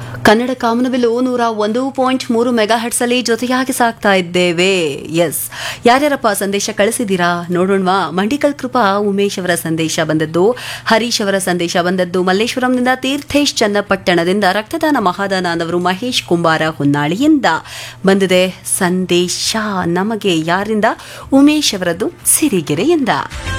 ಕನ್ನಡ ಕಾಮನಬಿಲ್ಲು ನೂರ ಒಂದು ಪಾಯಿಂಟ್ ಮೂರು ಮೆಗಾ ಹಟ್ಸಲ್ಲಿ ಜೊತೆಯಾಗಿ ಸಾಕ್ತಾ ಇದ್ದೇವೆ ಎಸ್ ಯಾರ್ಯಾರಪ್ಪ ಸಂದೇಶ ಕಳಿಸಿದ್ದೀರಾ ನೋಡೋಣವಾ ಮಂಡಿಕಲ್ ಕೃಪಾ ಉಮೇಶ್ ಅವರ ಸಂದೇಶ ಬಂದದ್ದು ಹರೀಶ್ ಅವರ ಸಂದೇಶ ಬಂದದ್ದು ಮಲ್ಲೇಶ್ವರಂನಿಂದ ತೀರ್ಥೇಶ್ ಚನ್ನಪಟ್ಟಣದಿಂದ ರಕ್ತದಾನ ಮಹಾದಾನ ಅನ್ನವರು ಮಹೇಶ್ ಕುಂಬಾರ ಹೊನ್ನಾಳಿಯಿಂದ ಬಂದಿದೆ ಸಂದೇಶ ನಮಗೆ ಯಾರಿಂದ ಉಮೇಶ್ ಅವರದ್ದು ಸಿರಿಗೆರೆಯಿಂದ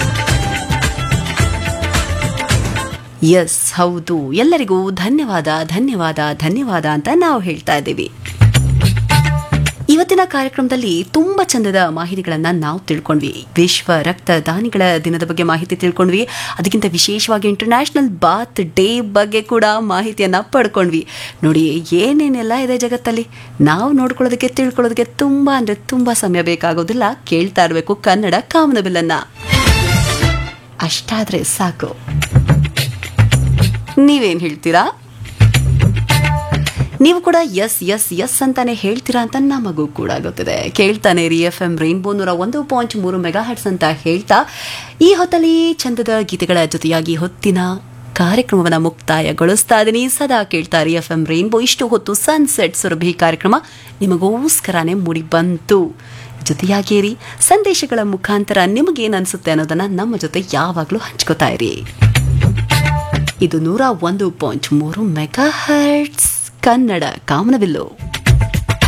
ಎಸ್ ಹೌದು ಎಲ್ಲರಿಗೂ ಧನ್ಯವಾದ ಧನ್ಯವಾದ ಧನ್ಯವಾದ ಅಂತ ನಾವು ಹೇಳ್ತಾ ಇದ್ದೀವಿ ಇವತ್ತಿನ ಕಾರ್ಯಕ್ರಮದಲ್ಲಿ ತುಂಬಾ ಚಂದದ ಮಾಹಿತಿಗಳನ್ನ ನಾವು ತಿಳ್ಕೊಂಡ್ವಿ ವಿಶ್ವ ರಕ್ತದಾನಿಗಳ ದಿನದ ಬಗ್ಗೆ ಮಾಹಿತಿ ತಿಳ್ಕೊಂಡ್ವಿ ಅದಕ್ಕಿಂತ ವಿಶೇಷವಾಗಿ ಇಂಟರ್ನ್ಯಾಷನಲ್ ಬಾತ್ ಡೇ ಬಗ್ಗೆ ಕೂಡ ಮಾಹಿತಿಯನ್ನ ಪಡ್ಕೊಂಡ್ವಿ ನೋಡಿ ಏನೇನೆಲ್ಲ ಇದೆ ಜಗತ್ತಲ್ಲಿ ನಾವು ನೋಡ್ಕೊಳ್ಳೋದಕ್ಕೆ ತಿಳ್ಕೊಳ್ಳೋದಕ್ಕೆ ತುಂಬಾ ಅಂದ್ರೆ ತುಂಬಾ ಸಮಯ ಬೇಕಾಗೋದಿಲ್ಲ ಕೇಳ್ತಾ ಇರಬೇಕು ಕನ್ನಡ ಕಾಮನಬಿಲ್ಲನ್ನ ಅಷ್ಟಾದ್ರೆ ಸಾಕು ನೀವೇನ್ ಹೇಳ್ತೀರಾ ನೀವು ಕೂಡ ಎಸ್ ಎಸ್ ಎಸ್ ಅಂತಾನೆ ಹೇಳ್ತೀರಾ ಅಂತ ನಮಗೂ ಕೂಡ ಗೊತ್ತಿದೆ ಕೇಳ್ತಾನೆ ರೀ ಎಫ್ ಎಂ ರೈನ್ಬೋ ನೂರ ಒಂದು ಪಾಯಿಂಟ್ ಮೂರು ಮೆಗಾ ಹರ್ಟ್ಸ್ ಅಂತ ಹೇಳ್ತಾ ಈ ಹೊತ್ತಲ್ಲಿ ಚಂದದ ಗೀತೆಗಳ ಜೊತೆಯಾಗಿ ಹೊತ್ತಿನ ಕಾರ್ಯಕ್ರಮವನ್ನು ಮುಕ್ತಾಯಗೊಳಿಸ್ತಾ ಇದ್ದೀನಿ ಸದಾ ಕೇಳ್ತಾ ರೀ ಎಫ್ ಎಂ ರೈನ್ಬೋ ಇಷ್ಟು ಹೊತ್ತು ಸನ್ಸೆಟ್ ಸುರಭಿ ಕಾರ್ಯಕ್ರಮ ನಿಮಗೋಸ್ಕರನೇ ಮೂಡಿ ಬಂತು ಜೊತೆಯಾಗಿರಿ ಸಂದೇಶಗಳ ಮುಖಾಂತರ ನಿಮಗೇನು ಅನ್ಸುತ್ತೆ ಅನ್ನೋದನ್ನ ನಮ್ಮ ಜೊತೆ ಯಾವಾಗಲೂ ಹಂಚ್ಕೋತಾ ಇರಿ ಇದು ನೂರ ಒಂದು ಪಾಯಿಂಟ್ ಮೂರು ಮೆಗಾ ಹರ್ಟ್ಸ್ ಕನ್ನಡ ಕಾಮನಬಿಲ್ಲು